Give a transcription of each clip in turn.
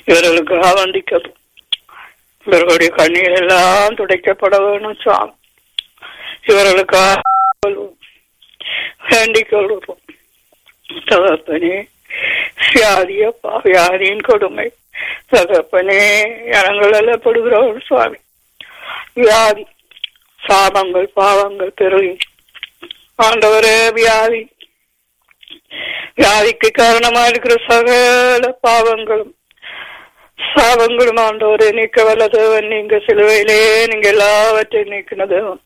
இவர்களுக்கு ஆவந்திக்கணும் இவர்களுடைய கண்ணீர் எல்லாம் துடைக்கப்பட வேணும் சுவாமி இவர்களுக்காக கொள்வோம். வேண்டிக் கொள்வோம் தகப்பனே வியாதியப்பா வியாதியின் கொடுமை தகப்பனே இனங்கள் எல்லப்படுகிறோம் சுவாமி வியாதி சாபங்கள் பாவங்கள் பெருகி ஆண்டவரே வியாதி வியாதிக்கு காரணமா இருக்கிற சகல பாவங்களும் சாபங்களும் ஆண்டவரே நீக்க வல்ல தேவன் நீங்க சிலுவையிலே நீங்க எல்லாவற்றையும் நீக்கின தேவன்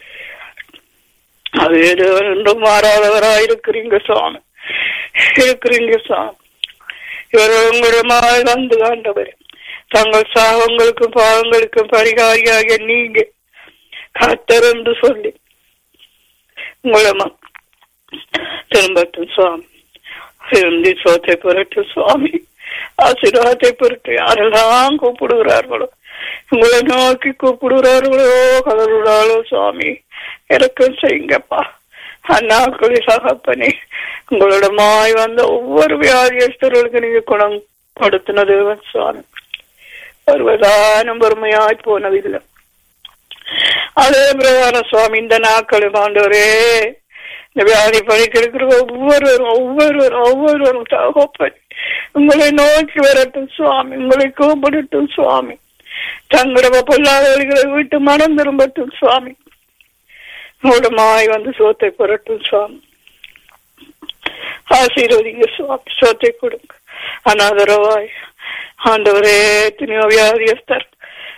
அதே தேவன் என்றும் மாறாதவராய் இருக்கிறீங்க சுவாமி இருக்கிறீங்க சுவாமி இவர்கள் உங்களிடமாய் வந்து ஆண்டவர் தங்கள் சாபங்களுக்கும் பாவங்களுக்கும் பரிகாரியாக நீங்க கத்தர் என்று சொல்லி உங்களமா திரும்பட்டும் சுவாமி திரும்பி சோத்தை புரட்டும் சுவாமி ஆசீர்வாதத்தை பொருட்டு யாரெல்லாம் கூப்பிடுகிறார்களோ உங்களை நோக்கி கூப்பிடுகிறார்களோ கதறுகிறாளோ சுவாமி இறக்கம் செய்யுங்கப்பா அண்ணாக்களி சகப்பனே உங்களிடமாய் வந்த ஒவ்வொரு வியாதியஸ்தர்களுக்கு நீங்க குணம் கொடுத்தின தேவன் சுவாமி வருவதானம் பொறுமையாய் போனதில்லை அதே பிரகார சுவாமி இந்த நாட்களும் ஆண்டவரே இந்த வியாதி படிக்கிற ஒவ்வொருவரும் ஒவ்வொருவரும் ஒவ்வொருவரும் தகப்பன் உங்களை நோக்கி வரட்டும் சுவாமி உங்களை கூப்பிடட்டும் சுவாமி தங்களோட பொல்லாதவர்களை விட்டு மனம் திரும்பட்டும் சுவாமி மூலமாய் வந்து சோத்தை புரட்டும் சுவாமி ஆசீர்வதிங்க சுவாமி சோத்தை கொடுங்க அனாதரவாய் ஆண்டவரே எத்தனையோ வியாதியஸ்தர்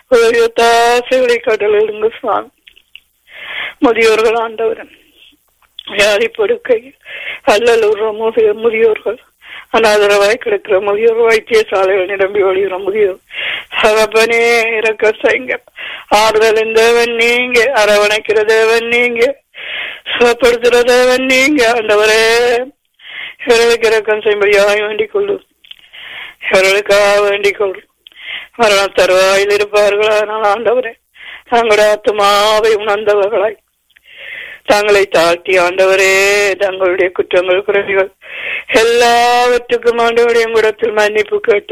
தாசைகளை கடலிடுங்க சுவாமி முதியோர்கள் ஆண்டவரன் வியாதி படுக்கையில் அல்லலூர் முதிய முதியோர்கள் அனாதரவாய் கிடக்கிற முதியோர் வைத்தியசாலைகள் நிரம்பி ஒழிகிற முதியோர் சகப்பனே இறக்க செய்ங்க ஆறுதல் தேவன் நீங்க அரவணைக்கிற தேவன் நீங்க சுகப்படுத்துற தேவன் நீங்க ஆண்டவரே இவர்களுக்கு இறக்கம் செய்யும்படியாக வேண்டிக் கொள்ளும் இவர்களுக்காக வேண்டிக் கொள்ளும் மரண தருவாயில் இருப்பார்கள் ஆனால் ஆண்டவரே தங்களுடைய ஆத்மாவை உணர்ந்தவர்களாய் தங்களை தாழ்த்தி ஆண்டவரே தங்களுடைய குற்றங்கள் குறைகள் எல்லாவற்றுக்கும் ஆண்டவருடைய இடத்தில் மன்னிப்பு கேட்டு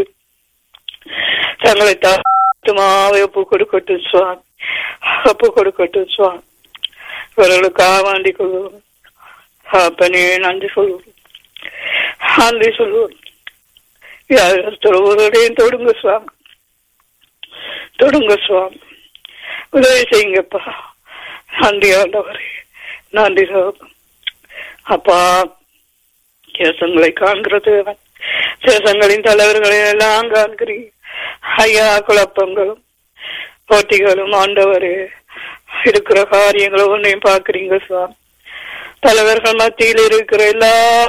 தங்களை தாழ்த்துமாவை ஒப்பு கொடுக்கட்டும் சுவாமி ஒப்பு கொடுக்கட்டும் சுவாமி இவர்களுக்காக வேண்டிக் கொள்வோம் அப்பனே நன்றி சொல்வோம் நன்றி சொல்வோம் ஒருவருடையும் தொடுங்க சுவாமி தொடுங்க சுவாமி உதவி செய்யுங்கப்பா நன்றி ஆண்டவரே நன்றி சோகம் அப்பா தேசங்களை காண்கிற தேவன் தேசங்களின் தலைவர்களை எல்லாம் காண்கிறீங்க ஐயா குழப்பங்களும் போட்டிகளும் ஆண்டவரே இருக்கிற காரியங்களும் ஒன்றையும் பாக்குறீங்க சுவாமி தலைவர்கள் மத்தியில் இருக்கிற எல்லா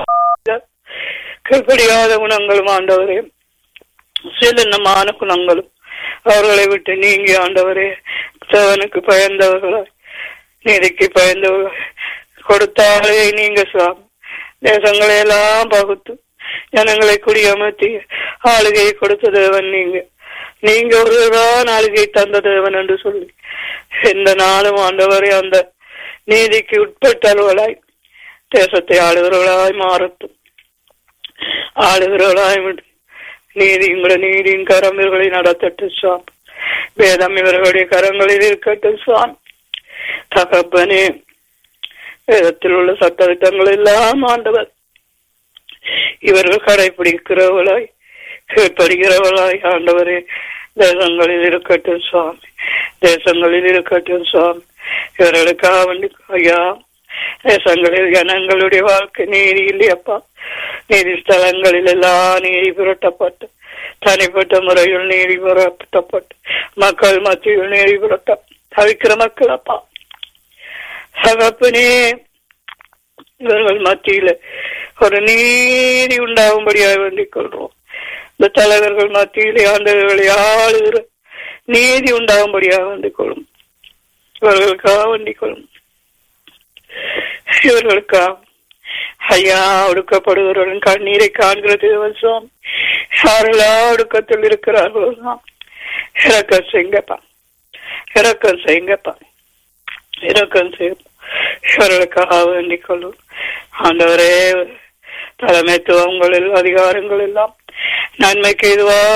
கீழ்படியாத குணங்களும் ஆண்டவரே சிலன்னமான குணங்களும் அவர்களை விட்டு நீங்கி ஆண்டவரே தேவனுக்கு பயந்தவர்களாய் நீதிக்கு பயந்தவர்கள் கொடுத்தாலே நீங்க சுவாமி தேசங்களை எல்லாம் பகுத்து ஜனங்களை குடியமர்த்தி ஆளுகையை கொடுத்த தேவன் நீங்க நீங்க ஒருதான் ஆளுகை தந்த தேவன் என்று சொல்லி எந்த நாளும் ஆண்டவரே அந்த நீதிக்கு உட்பட்டவர்களாய் தேசத்தை ஆளுகிறவர்களாய் மாறட்டும் ஆளுகிறவர்களாய் நீதி உங்களோட நீதியின் கரம் இவர்களை நடத்தட்டும் சுவாமி வேதம் இவர்களுடைய கரங்களில் இருக்கட்டும் சுவாமி தகப்பனே வேதத்தில் உள்ள சட்ட திட்டங்கள் எல்லாம் ஆண்டவர் இவர்கள் கடைபிடிக்கிறவளாய் கீழ்ப்படுகிறவளாய் ஆண்டவரே தேசங்களில் இருக்கட்டும் சுவாமி தேசங்களில் இருக்கட்டும் சுவாமி இவர்களுக்காக வேண்டி ஐயா தேசங்களில் ஜனங்களுடைய வாழ்க்கை நீதி இல்லையப்பா நீதி ஸ்தலங்களில் எல்லாம் நீதி புரட்டப்பட்டு தனிப்பட்ட முறையில் நீதி புரட்டப்பட்டு மக்கள் மத்தியில் நீதி புரட்ட தவிக்கிற மக்கள் அப்பா சகப்பனே இவர்கள் மத்தியில ஒரு நீதி உண்டாகும்படியாக வேண்டிக் கொள்றோம் இந்த தலைவர்கள் மத்தியிலே ஆண்டவர்களை ஆளுகிற நீதி உண்டாகும்படியாக வேண்டிக் கொள்ளும் இவர்களுக்காக வேண்டிக் கொள்ளும் இவர்களுக்காக ஐயா ஒடுக்கப்படுகிறவர்கள் கண்ணீரை காண்கிற தேவன் சுவாமி யாரெல்லாம் ஒடுக்கத்தில் இருக்கிறார்களோ இறக்கம் செய்யுங்கப்பா இறக்கம் செய்யுங்கப்பா இறக்கம் செய்யும் இவர்களுக்காக வேண்டிக் கொள்ளும் ஆண்டவரே தலைமைத்துவங்கள் அதிகாரங்கள் எல்லாம் நன்மைக்கு இதுவா